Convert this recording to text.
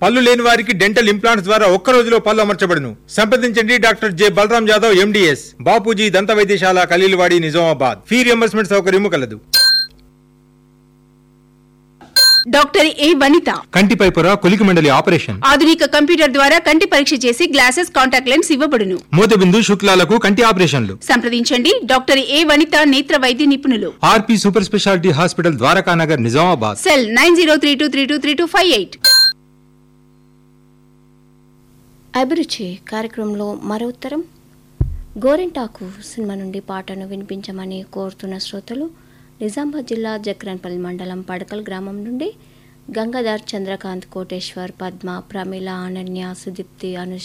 పళ్ళు లేని వారికి డెంటల్ ఇంప్లాంట్స్ ద్వారా ఒక్క రోజులో పళ్ళు అమర్చబడును సంప్రదించండి doctor J Balaram Jadhav MDS Bapuji దంత వైద్యశాల ఖలీల్వాడి నిజామాబాద్ ఫీ రియంబర్స్మెంట్ సౌకర్యము కలదు డాక్టర్ ఏ వనిత కంటిపై పొర కొలికి మండలి ఆపరేషన్ ఆధునిక కంప్యూటర్ ద్వారా కంటి పరీక్ష చేసి గ్లాసెస్ కాంటాక్ట్ లెన్స్ ఇవ్వబడును మూతబిందు శుక్లాలకు కంటి ఆపరేషన్లు సంప్రదించండి డాక్టర్ ఏ వనిత నేత్ర వైద్య నిపుణులు RP super speciality hospital Dwarakanagar Nizamabad cell nine zero three two three two three two five eight అభిరుచి కార్యక్రమంలో మరో ఉత్తరం గోరింటాకు సినిమా నుండి పాటను వినిపించమని కోరుతున్న శ్రోతలు నిజామాబాద్ జిల్లా జక్రన్పల్లి మండలం పడకల్ గ్రామం నుండి గంగాధర్ చంద్రకాంత్ కోటేశ్వర్ పద్మ ప్రమీల అనన్య సుదీప్తి అనుష